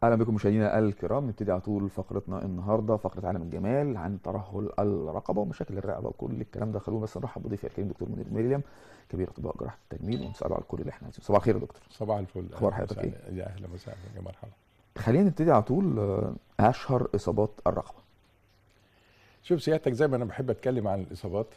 اهلا بكم مشاهدينا الكرام نبتدي على طول فقرتنا النهارده فقره عالم الجمال عن ترهل الرقبه ومشاكل الرقبه وكل الكلام ده خلونا بس نرحب بضيفي الكريم دكتور منير مريم كبير اطباء جراحه التجميل ونساله على كل اللي احنا عايزينه صباح الخير يا دكتور صباح الفل أخبار حياتك إيه؟ يا اهلا وسهلا يا مرحبا خلينا نبتدي على طول آه، اشهر اصابات الرقبه شوف سيادتك زي ما انا بحب اتكلم عن الاصابات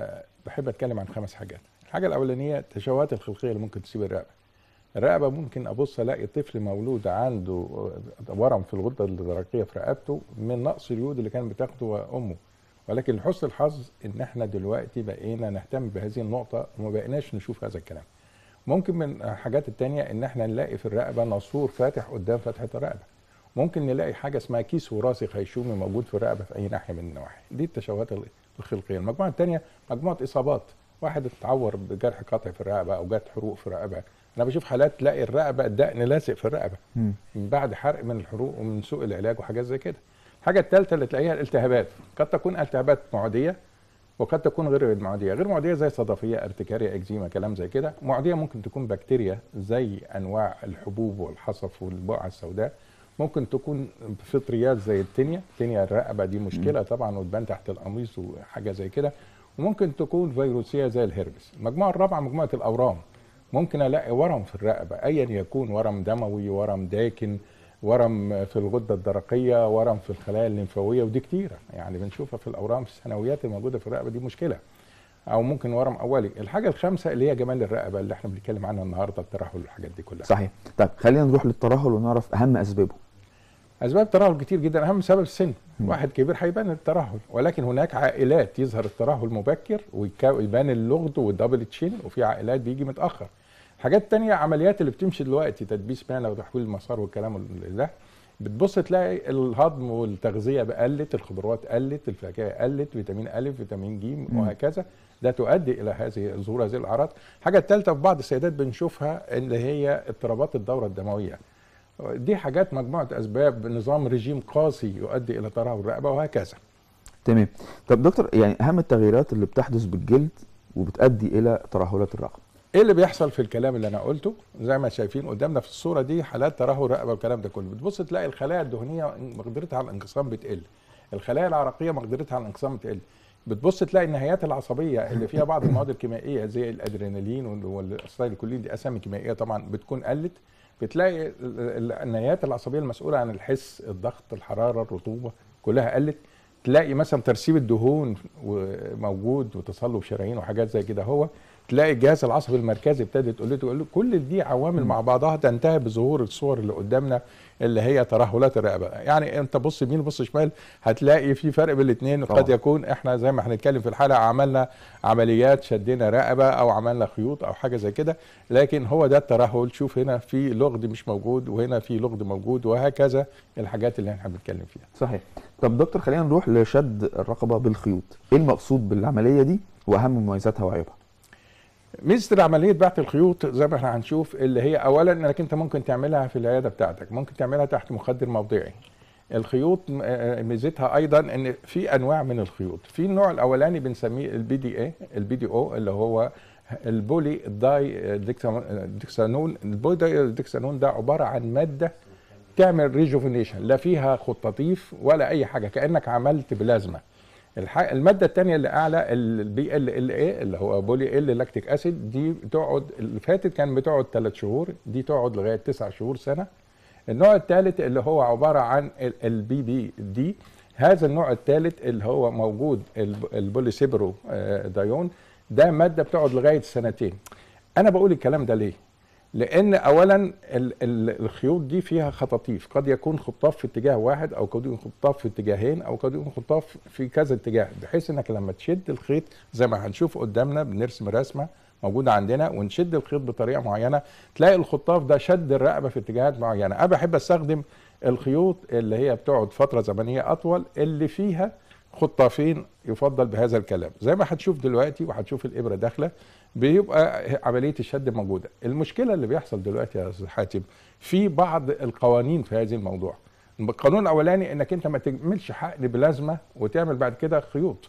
فبحب اتكلم عن خمس حاجات الحاجه الاولانيه التشوهات الخلقيه اللي ممكن تصيب الرقبه الرقبه ممكن ابص الاقي طفل مولود عنده ورم في الغده الدرقيه في رقبته من نقص اليود اللي كان بتاخده امه ولكن لحسن الحظ ان احنا دلوقتي بقينا نهتم بهذه النقطه وما بقيناش نشوف هذا الكلام ممكن من الحاجات التانية ان احنا نلاقي في الرقبه ناسور فاتح قدام فتحه الرقبه ممكن نلاقي حاجه اسمها كيس وراثي خيشومي موجود في الرقبه في اي ناحيه من النواحي دي التشوهات الخلقيه المجموعه الثانيه مجموعه اصابات واحد اتعور بجرح قطعي في الرقبه او جات حروق في الرقبه انا بشوف حالات تلاقي الرقبه الدقن لازق في الرقبه مم. من بعد حرق من الحروق ومن سوء العلاج وحاجات زي كده الحاجه الثالثه اللي تلاقيها الالتهابات قد تكون التهابات معديه وقد تكون غير معديه غير معديه زي صدفيه ارتكاريا اكزيما كلام زي كده معديه ممكن تكون بكتيريا زي انواع الحبوب والحصف والبقعه السوداء ممكن تكون فطريات زي التنيا تنيا الرقبه دي مشكله طبعا وتبان تحت القميص وحاجه زي كده وممكن تكون فيروسيه زي الهربس المجموعه الرابعه مجموعه الاورام ممكن الاقي ورم في الرقبه ايا يكون ورم دموي ورم داكن ورم في الغده الدرقيه ورم في الخلايا الليمفاويه ودي كتيره يعني بنشوفها في الاورام في الثانويات الموجوده في الرقبه دي مشكله او ممكن ورم اولي الحاجه الخامسه اللي هي جمال الرقبه اللي احنا بنتكلم عنها النهارده الترهل والحاجات دي كلها صحيح طيب خلينا نروح للترهل ونعرف اهم اسبابه اسباب الترهل كتير جدا اهم سبب السن مم. واحد كبير هيبان الترهل ولكن هناك عائلات يظهر الترهل مبكر ويبان اللغد والدبل تشين وفي عائلات بيجي متاخر الحاجات التانية عمليات اللي بتمشي دلوقتي تدبيس معنى وتحويل المسار والكلام ده بتبص تلاقي الهضم والتغذيه قلت الخضروات قلت الفاكهه قلت فيتامين ا فيتامين ج مم. وهكذا ده تؤدي الى هذه ظهور هذه الاعراض الحاجه الثالثه في بعض السيدات بنشوفها اللي هي اضطرابات الدوره الدمويه دي حاجات مجموعه اسباب نظام رجيم قاسي يؤدي الى ترهل الرقبه وهكذا تمام طب دكتور يعني اهم التغييرات اللي بتحدث بالجلد وبتؤدي الى ترهلات الرقبه ايه اللي بيحصل في الكلام اللي انا قلته زي ما شايفين قدامنا في الصوره دي حالات ترهل رقبه والكلام ده كله بتبص تلاقي الخلايا الدهنيه مقدرتها على الانقسام بتقل الخلايا العرقيه مقدرتها على الانقسام بتقل بتبص تلاقي النهايات العصبيه اللي فيها بعض المواد الكيميائيه زي الادرينالين والاسيتيلكولين دي اسامي كيميائيه طبعا بتكون قلت بتلاقي ال- ال- النهايات العصبيه المسؤوله عن الحس الضغط الحراره الرطوبه كلها قلت تلاقي مثلا ترسيب الدهون موجود وتصلب شرايين وحاجات زي كده هو تلاقي الجهاز العصبي المركزي ابتدى تقول له تقول له كل دي عوامل مع بعضها تنتهي بظهور الصور اللي قدامنا اللي هي ترهلات الرقبه يعني انت بص يمين بص شمال هتلاقي في فرق بين الاثنين طبعا. قد يكون احنا زي ما هنتكلم في الحلقه عملنا عمليات شدينا رقبه او عملنا خيوط او حاجه زي كده لكن هو ده الترهل شوف هنا في لغد مش موجود وهنا في لغد موجود وهكذا الحاجات اللي احنا بنتكلم فيها صحيح طب دكتور خلينا نروح لشد الرقبه بالخيوط ايه المقصود بالعمليه دي واهم مميزاتها وعيوبها ميزه عمليه بعت الخيوط زي ما احنا هنشوف اللي هي اولا انك انت ممكن تعملها في العياده بتاعتك ممكن تعملها تحت مخدر موضعي الخيوط م- آه، ميزتها ايضا ان في انواع من الخيوط في النوع الاولاني بنسميه البي دي اي البي دي او اللي هو البولي داي ديكسا- ديكسانون البولي داي ديكسانون ده عباره عن ماده تعمل ريجوفينيشن لا فيها خطاطيف ولا اي حاجه كانك عملت بلازما الح... الماده الثانيه اللي اعلى البي ال ال اي اللي هو بولي ال لاكتيك اسيد دي بتقعد اللي فاتت كان بتقعد ثلاث شهور دي تقعد لغايه تسع شهور سنه النوع الثالث اللي هو عباره عن البي بي دي هذا النوع الثالث اللي هو موجود الب- البوليسيبرو آه، دايون ده ماده بتقعد لغايه سنتين انا بقول الكلام ده ليه لان اولا ال- ال- الخيوط دي فيها خطاطيف قد يكون خطاف في اتجاه واحد او قد يكون خطاف في اتجاهين او قد يكون خطاف في كذا اتجاه بحيث انك لما تشد الخيط زي ما هنشوف قدامنا بنرسم رسمه موجوده عندنا ونشد الخيط بطريقه معينه تلاقي الخطاف ده شد الرقبه في اتجاهات معينه انا بحب استخدم الخيوط اللي هي بتقعد فتره زمنيه اطول اللي فيها خطافين يفضل بهذا الكلام زي ما هتشوف دلوقتي وهتشوف الابره داخله بيبقى عمليه الشد موجوده المشكله اللي بيحصل دلوقتي يا استاذ حاتم في بعض القوانين في هذا الموضوع القانون الاولاني انك انت ما تعملش حقن بلازما وتعمل بعد كده خيوط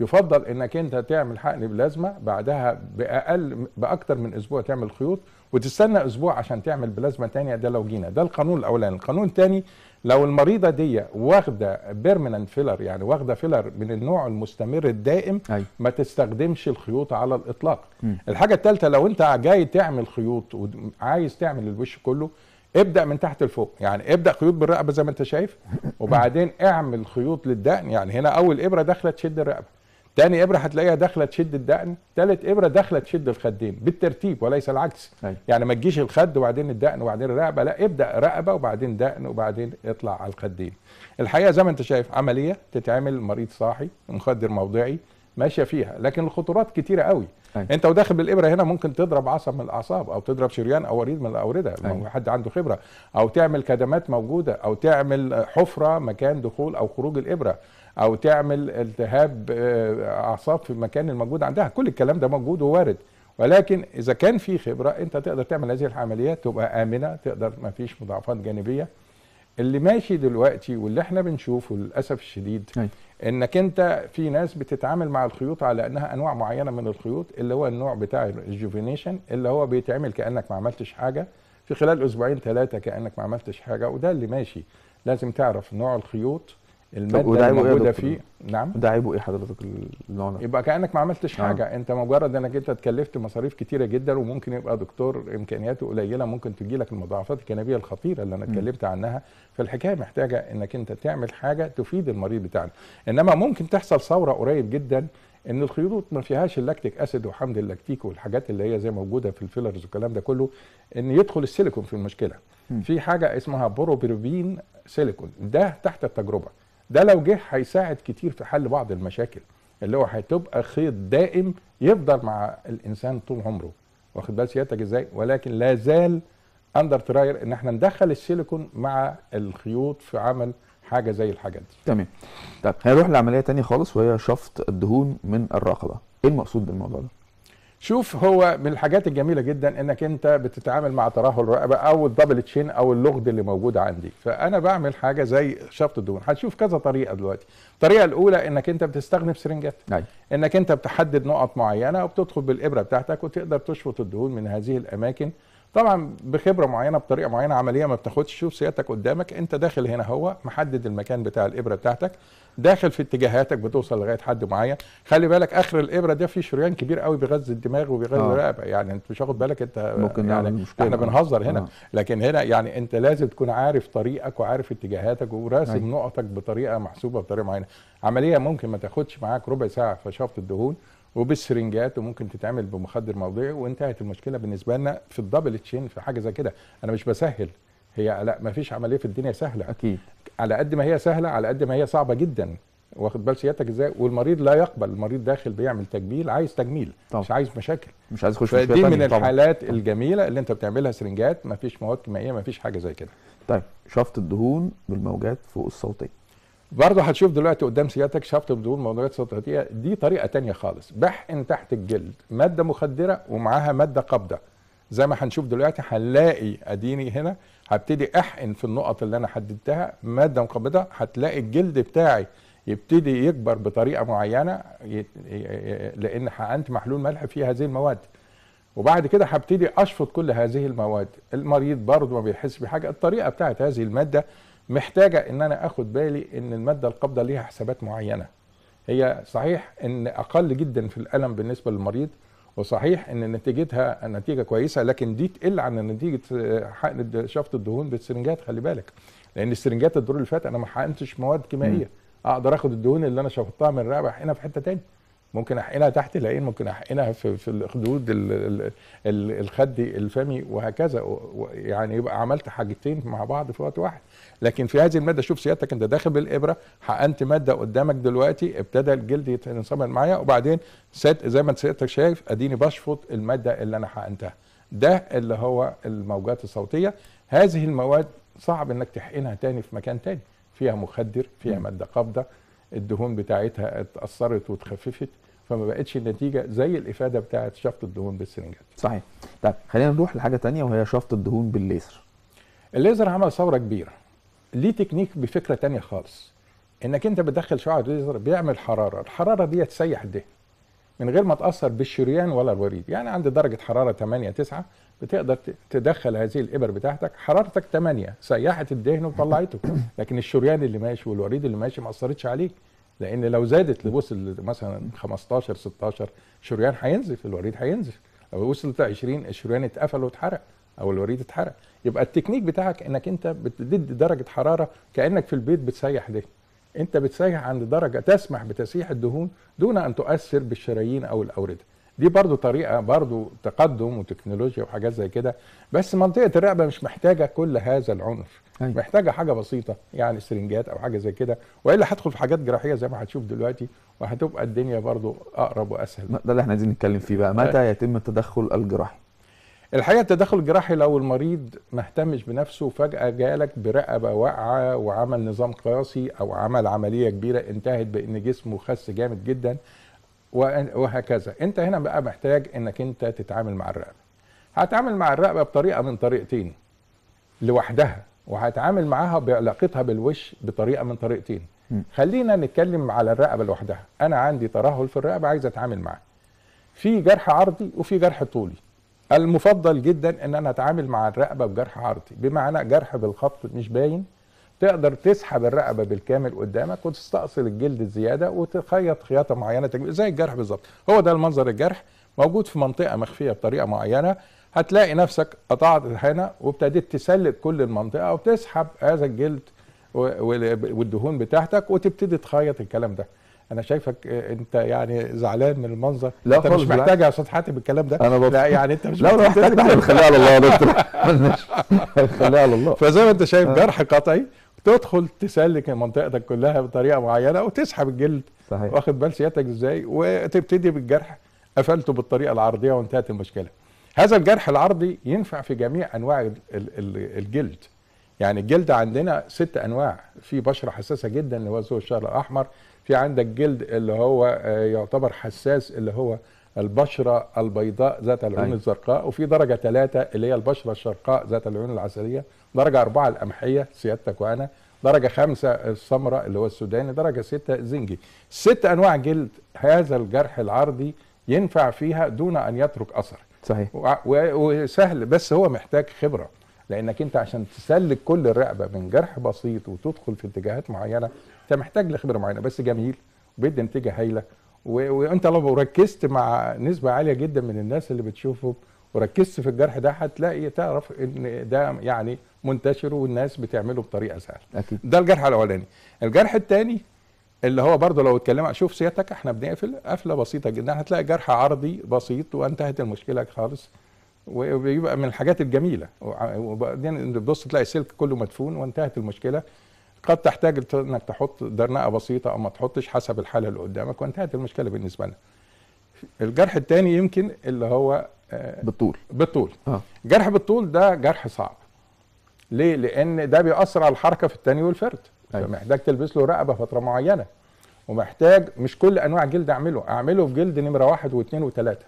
يفضل انك انت تعمل حقن بلازما بعدها باقل باكتر من اسبوع تعمل خيوط وتستنى اسبوع عشان تعمل بلازما تانية ده لو جينا ده القانون الاولاني القانون الثاني لو المريضه دي واخده بيرمننت فيلر يعني واخده فيلر من النوع المستمر الدائم ايوه ما تستخدمش الخيوط على الاطلاق مم. الحاجه الثالثه لو انت جاي تعمل خيوط وعايز تعمل الوش كله ابدا من تحت لفوق يعني ابدا خيوط بالرقبه زي ما انت شايف وبعدين اعمل خيوط للدقن يعني هنا اول ابره داخله تشد الرقبه تاني ابره هتلاقيها داخله تشد الدقن تالت ابره داخله تشد الخدين بالترتيب وليس العكس أيوة. يعني ما تجيش الخد وبعدين الدقن وبعدين الرقبه لا ابدا رقبه وبعدين دقن وبعدين اطلع على الخدين الحقيقه زي ما انت شايف عمليه تتعمل مريض صاحي مخدر موضعي ماشيه فيها لكن الخطورات كتيره قوي أيوة. انت وداخل بالابره هنا ممكن تضرب عصب من الاعصاب او تضرب شريان او وريد من الاورده لو أيوة. حد عنده خبره او تعمل كدمات موجوده او تعمل حفره مكان دخول او خروج الابره او تعمل التهاب آه، اعصاب في المكان الموجود عندها كل الكلام ده موجود ووارد ولكن اذا كان في خبره انت تقدر تعمل هذه العمليات تبقى امنه تقدر ما فيش مضاعفات جانبيه اللي ماشي دلوقتي واللي احنا بنشوفه للاسف الشديد أيوة. انك انت في ناس بتتعامل مع الخيوط على انها انواع معينه من الخيوط اللي هو النوع بتاع الجوفينيشن اللي هو بيتعمل كانك ما عملتش حاجه في خلال اسبوعين ثلاثه كانك ما عملتش حاجه وده اللي ماشي لازم تعرف نوع الخيوط الماده وده اللي عيبه إيه يا موجوده دكتور؟ فيه نعم ده عيبه ايه حضرتك النوع ده؟ يبقى كانك ما عملتش آه. حاجه انت مجرد انك انت اتكلفت مصاريف كتيره جدا وممكن يبقى دكتور امكانياته قليله ممكن تجي لك المضاعفات الجانبيه الخطيره اللي انا م. اتكلمت عنها فالحكايه محتاجه انك انت تعمل حاجه تفيد المريض بتاعنا انما ممكن تحصل ثوره قريب جدا ان الخيوط ما فيهاش اللاكتيك اسيد وحمض اللاكتيك والحاجات اللي هي زي موجوده في الفيلرز والكلام ده كله ان يدخل السيليكون في المشكله م. في حاجه اسمها بوروبيروبين سيليكون ده تحت التجربه ده لو جه هيساعد كتير في حل بعض المشاكل اللي هو هتبقى خيط دائم يفضل مع الانسان طول عمره واخد بال سيادتك ازاي ولكن لا زال اندر تراير ان احنا ندخل السيليكون مع الخيوط في عمل حاجه زي الحاجات دي تمام طب هنروح لعمليه تانية خالص وهي شفط الدهون من الرقبه ايه المقصود بالموضوع ده شوف هو من الحاجات الجميله جدا انك انت بتتعامل مع ترهل الرقبه او الدبل تشين او اللغد اللي موجود عندي فانا بعمل حاجه زي شفط الدهون هتشوف كذا طريقه دلوقتي الطريقه الاولى انك انت بتستخدم سرنجات ايوه انك انت بتحدد نقط معينه وبتدخل بالابره بتاعتك وتقدر تشفط الدهون من هذه الاماكن طبعا بخبره معينه بطريقه معينه عمليه ما بتاخدش شوف سيادتك قدامك انت داخل هنا هو محدد المكان بتاع الابره بتاعتك داخل في اتجاهاتك بتوصل لغايه حد معين خلي بالك اخر الابره ده فيه شريان كبير قوي بيغذي الدماغ وبيغذي آه. الرقبه يعني انت مش واخد بالك انت ممكن يعني نعمل مشكله احنا بنهزر هنا آه. لكن هنا يعني انت لازم تكون عارف طريقك وعارف اتجاهاتك وراسم أيوة. نقطك بطريقه محسوبه بطريقه معينه عمليه ممكن ما تاخدش معاك ربع ساعه في شفط الدهون وبالسرنجات وممكن تتعمل بمخدر موضعي وانتهت المشكله بالنسبه لنا في الدبل تشين في حاجه زي كده انا مش بسهل هي لا ما فيش عمليه في الدنيا سهله اكيد على قد ما هي سهله على قد ما هي صعبه جدا واخد بال سيادتك ازاي والمريض لا يقبل المريض داخل بيعمل تجميل عايز تجميل طبعا. مش عايز مشاكل مش عايز اخش في مشكله فدي تانية من طبعا. الحالات الجميله اللي انت بتعملها سرنجات ما فيش مواد كيميائيه ما فيش حاجه زي كده طيب شفط الدهون بالموجات فوق الصوتيه برضه هتشوف دلوقتي قدام سيادتك شفط بدون موضوعات صوتية دي طريقة تانية خالص بحقن تحت الجلد مادة مخدرة ومعاها مادة قابضة زي ما هنشوف دلوقتي هنلاقي اديني هنا هبتدي احقن في النقط اللي انا حددتها مادة مقبضة هتلاقي الجلد بتاعي يبتدي يكبر بطريقة معينة ي- ي- لان حقنت محلول ملح فيه هذه المواد وبعد كده هبتدي اشفط كل هذه المواد المريض برضه ما بيحس بحاجه الطريقه بتاعت هذه الماده محتاجه ان انا اخد بالي ان الماده القابضه ليها حسابات معينه هي صحيح ان اقل جدا في الالم بالنسبه للمريض وصحيح ان نتيجتها نتيجه كويسه لكن دي تقل عن نتيجه حقن شفط الدهون بالسرنجات خلي بالك لان السرنجات الدور اللي فات انا ما حقنتش مواد كيميائيه اقدر اخد الدهون اللي انا شفطتها من الرقبه احقنها في حته تاني ممكن احقنها تحت العين ممكن احقنها في في الخدود ال- ال- ال- الخدي الفمي وهكذا و- و- يعني يبقى عملت حاجتين مع بعض في وقت واحد لكن في هذه الماده شوف سيادتك انت داخل بالابره حقنت ماده قدامك دلوقتي ابتدى الجلد يتنصمل معايا وبعدين سيد زي ما انت سيادتك شايف اديني بشفط الماده اللي انا حقنتها ده اللي هو الموجات الصوتيه هذه المواد صعب انك تحقنها تاني في مكان تاني فيها مخدر فيها مم. ماده قابضه الدهون بتاعتها اتاثرت واتخففت فما بقتش النتيجه زي الافاده بتاعت شفط الدهون بالسرنجات صحيح طيب خلينا نروح لحاجه تانية وهي شفط الدهون بالليزر الليزر عمل ثوره كبيره ليه تكنيك بفكره تانية خالص انك انت بتدخل شعاع ليزر بيعمل حراره الحراره دي تسيح الدهن من غير ما تاثر بالشريان ولا الوريد يعني عند درجه حراره 8 9 بتقدر ت- تدخل هذه الابر بتاعتك حرارتك 8 سيحت الدهن وطلعته لكن الشريان اللي ماشي والوريد اللي ماشي ما اثرتش عليه لان لو زادت لوصل مثلا 15 16 شريان هينزف الوريد هينزف لو وصلت 20 الشريان اتقفل واتحرق او الوريد اتحرق يبقى التكنيك بتاعك انك انت بتدي درجه حراره كانك في البيت بتسيح دهن انت بتسيح عند درجه تسمح بتسيح الدهون دون ان تؤثر بالشرايين او الاورده دي برضو طريقه برضو تقدم وتكنولوجيا وحاجات زي كده بس منطقه الرقبه مش محتاجه كل هذا العنف أيوة. محتاجه حاجه بسيطه يعني سرنجات او حاجه زي كده والا هدخل في حاجات جراحيه زي ما هتشوف دلوقتي وهتبقى الدنيا برضو اقرب واسهل ده اللي احنا عايزين نتكلم فيه بقى متى يتم التدخل الجراحي الحقيقه التدخل الجراحي لو المريض ما اهتمش بنفسه فجاه جالك برقبه واقعه وعمل نظام قياسي او عمل عمليه كبيره انتهت بان جسمه خس جامد جدا وأن- وهكذا انت هنا بقى محتاج انك انت تتعامل مع الرقبه هتعامل مع الرقبه بطريقه من طريقتين لوحدها وهتعامل معاها بعلاقتها بالوش بطريقه من طريقتين م. خلينا نتكلم على الرقبه لوحدها انا عندي ترهل في الرقبه عايز اتعامل معاه في جرح عرضي وفي جرح طولي المفضل جدا ان انا اتعامل مع الرقبه بجرح عرضي بمعنى جرح بالخط مش باين تقدر تسحب الرقبه بالكامل قدامك وتستأصل الجلد الزياده وتخيط خياطه معينه تجميل زي الجرح بالظبط هو ده المنظر الجرح موجود في منطقه مخفيه بطريقه معينه هتلاقي نفسك قطعت هنا وابتديت تسلك كل المنطقه وتسحب هذا الجلد و- وال- والدهون بتاعتك وتبتدي تخيط الكلام ده انا شايفك آه، انت يعني زعلان من المنظر لا انت خالص، مش بالعكس. محتاج يا استاذ حاتم الكلام ده أنا بط- لا يعني انت مش لا لو محتاج احتاجنا احنا نخليها على الله يا دكتور مالناش نخليها على الله فزي ما انت شايف آه. جرح قطعي تدخل تسلك منطقتك كلها بطريقه معينه وتسحب الجلد صحيح واخد بال سيادتك ازاي وتبتدي بالجرح قفلته بالطريقه العرضيه وانتهت المشكله هذا الجرح العرضي ينفع في جميع انواع ال- ال- الجلد يعني الجلد عندنا ست انواع في بشره حساسه جدا اللي هو ذو الشعر الاحمر في عندك جلد اللي هو آه، يعتبر حساس اللي هو البشره البيضاء ذات العيون أيوة. الزرقاء وفي درجه ثلاثه اللي هي البشره الشرقاء ذات العيون العسليه درجه اربعه القمحيه سيادتك وانا درجه خمسه السمراء اللي هو السوداني درجه سته زنجي ست انواع جلد هذا الجرح العرضي ينفع فيها دون ان يترك اثر صحيح وع- و- وسهل بس هو محتاج خبره لانك انت عشان تسلك كل الرقبه من جرح بسيط وتدخل في اتجاهات معينه انت محتاج لخبره معينه بس جميل وبيدي نتيجه هايله و- وانت لو ركزت مع نسبه عاليه جدا من الناس اللي بتشوفه وركزت في الجرح ده هتلاقي تعرف ان ده يعني منتشر والناس بتعمله بطريقه سهله اكيد ده الجرح الاولاني الجرح الثاني اللي هو برضه لو اتكلم شوف سيادتك احنا بنقفل قفله بسيطه جدا هتلاقي جرح عرضي بسيط وانتهت المشكله خالص وبيبقى من الحاجات الجميله وع- وبعدين تبص تلاقي السلك كله مدفون وانتهت المشكله قد تحتاج ت- انك تحط درنقه بسيطه او ما تحطش حسب الحاله اللي قدامك وانتهت المشكله بالنسبه لنا الجرح الثاني يمكن اللي هو آه، بالطول بالطول اه جرح بالطول ده جرح صعب ليه لان ده بيأثر على الحركه في التاني والفرد أيوة. فمحتاج تلبس له رقبه فتره معينه ومحتاج مش كل انواع جلد اعمله اعمله في جلد نمره واحد واثنين وثلاثه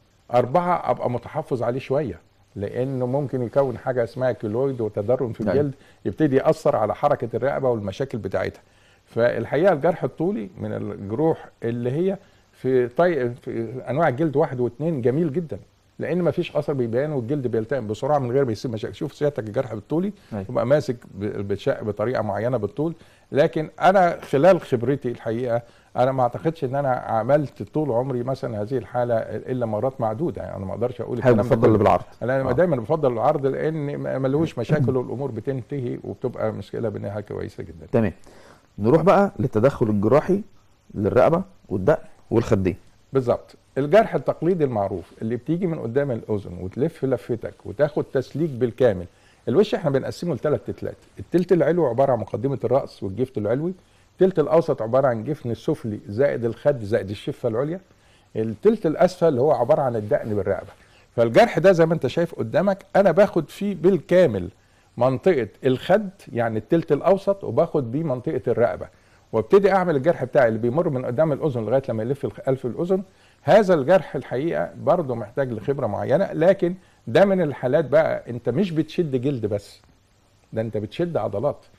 اربعه ابقى متحفظ عليه شويه لانه ممكن يكون حاجه اسمها كيلويد وتدرن في أيوة. الجلد يبتدي ياثر على حركه الرقبه والمشاكل بتاعتها فالحقيقه الجرح الطولي من الجروح اللي هي في, طي... في انواع الجلد واحد واثنين جميل جدا لان ما فيش اثر بيبان والجلد بيلتئم بسرعه من غير ما يسيب مشاكل شوف سيادتك الجرح بالطولي أيوة. يبقى ماسك ب- بتشق بطريقه معينه بالطول لكن انا خلال خبرتي الحقيقه انا ما اعتقدش ان انا عملت طول عمري مثلا هذه الحاله الا مرات معدوده يعني انا ما اقدرش اقول حابب الكلام ده بفضل اللي كله. بالعرض انا آه. دايما بفضل العرض لان ما- ملهوش مشاكل والامور بتنتهي وبتبقى مشكله بنهايه كويسه جدا تمام نروح بقى للتدخل الجراحي للرقبه والدقن والخدين بالظبط الجرح التقليدي المعروف اللي بتيجي من قدام الاذن وتلف لفتك وتاخد تسليك بالكامل الوش احنا بنقسمه لثلاث تلات التلت العلوي عباره عن مقدمه الراس والجفت العلوي التلت الاوسط عباره عن جفن السفلي زائد الخد زائد الشفه العليا التلت الاسفل اللي هو عباره عن الدقن بالرقبه فالجرح ده زي ما انت شايف قدامك انا باخد فيه بالكامل منطقه الخد يعني التلت الاوسط وباخد بيه منطقه الرقبه وابتدي اعمل الجرح بتاعي اللي بيمر من قدام الاذن لغايه لما يلف الخ- الف الاذن هذا الجرح الحقيقه برضه محتاج لخبره معينه لكن ده من الحالات بقى انت مش بتشد جلد بس ده انت بتشد عضلات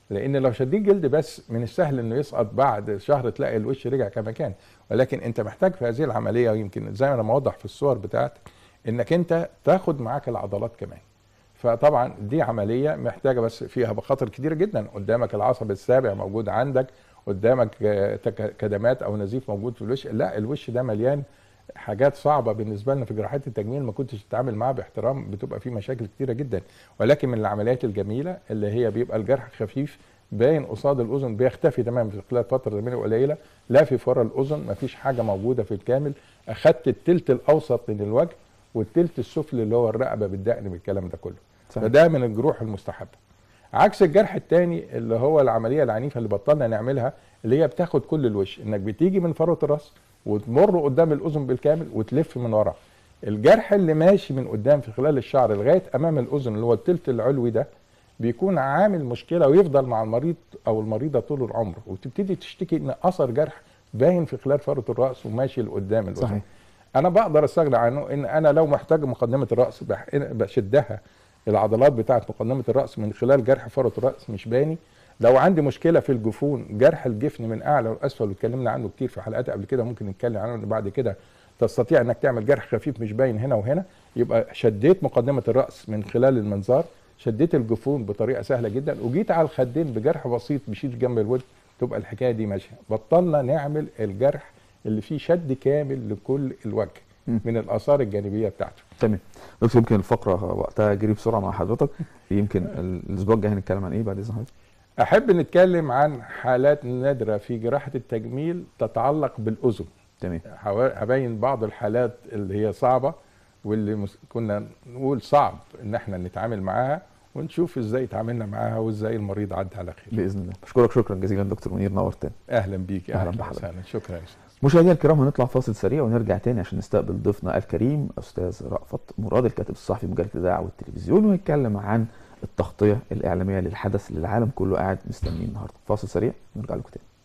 لان لو شديد جلد بس من السهل انه يسقط بعد شهر تلاقي الوش رجع كما كان ولكن انت محتاج في هذه العمليه ويمكن زي ما انا موضح في الصور بتاعتك انك انت تاخد معاك العضلات كمان فطبعا دي عمليه محتاجه بس فيها مخاطر كتيره جدا قدامك العصب السابع موجود عندك قدامك آه، تك- كدمات او نزيف موجود في الوش لا الوش ده مليان حاجات صعبه بالنسبه لنا في جراحات التجميل ما كنتش تتعامل معاها باحترام بتبقى فيه مشاكل كتيره جدا ولكن من العمليات الجميله اللي هي بيبقى الجرح خفيف باين قصاد الاذن بيختفي تماما في خلال فتره زمنيه قليله لا في فور الاذن ما فيش حاجه موجوده في الكامل اخدت التلت الاوسط من الوجه والتلت السفلي اللي هو الرقبه بالدقن بالكلام ده كله صحيح. فده من الجروح المستحبه عكس الجرح الثاني اللي هو العمليه العنيفه اللي بطلنا نعملها اللي هي بتاخد كل الوش انك بتيجي من فروه الراس وتمر قدام الاذن بالكامل وتلف من ورا الجرح اللي ماشي من قدام في خلال الشعر لغايه امام الاذن اللي هو التلت العلوي ده بيكون عامل مشكله ويفضل مع المريض او المريضه طول العمر وتبتدي تشتكي ان اثر جرح باين في خلال فروه الراس وماشي لقدام الاذن صحيح انا بقدر استغنى عنه ان انا لو محتاج مقدمه الراس بح- بشدها العضلات بتاعه مقدمه الراس من خلال جرح فروه الراس مش باني لو عندي مشكله في الجفون جرح الجفن من اعلى واسفل واتكلمنا عنه كتير في حلقات قبل كده ممكن نتكلم عنه إن بعد كده تستطيع انك تعمل جرح خفيف مش باين هنا وهنا يبقى شديت مقدمه الراس من خلال المنظار شديت الجفون بطريقه سهله جدا وجيت على الخدين بجرح بسيط بيشيل جنب الوجه تبقى الحكايه دي ماشيه بطلنا نعمل الجرح اللي فيه شد كامل لكل الوجه مم. من الاثار الجانبيه بتاعته تمام دكتور يمكن الفقره وقتها جري بسرعه مع حضرتك يمكن الاسبوع الجاي هنتكلم عن ايه بعد اذن حضرتك احب نتكلم عن حالات نادره في جراحه التجميل تتعلق بالاذن تمام حوا- هبين بعض الحالات اللي هي صعبه واللي مس- كنا نقول صعب ان احنا نتعامل معاها ونشوف ازاي تعاملنا معاها وازاي المريض عدى على خير باذن الله بشكرك شكرا جزيلا دكتور منير نورتنا اهلا بيك أهلاً اهلا بحضرتك. وسهلا شكرا يا أستاذ. مشاهدينا الكرام هنطلع فاصل سريع ونرجع تاني عشان نستقبل ضيفنا الكريم استاذ رأفت مراد الكاتب الصحفي بمجله الاذاعه والتلفزيون وهيتكلم عن التغطيه الاعلاميه للحدث اللي العالم كله قاعد مستنيه النهارده فاصل سريع نرجع لكم تاني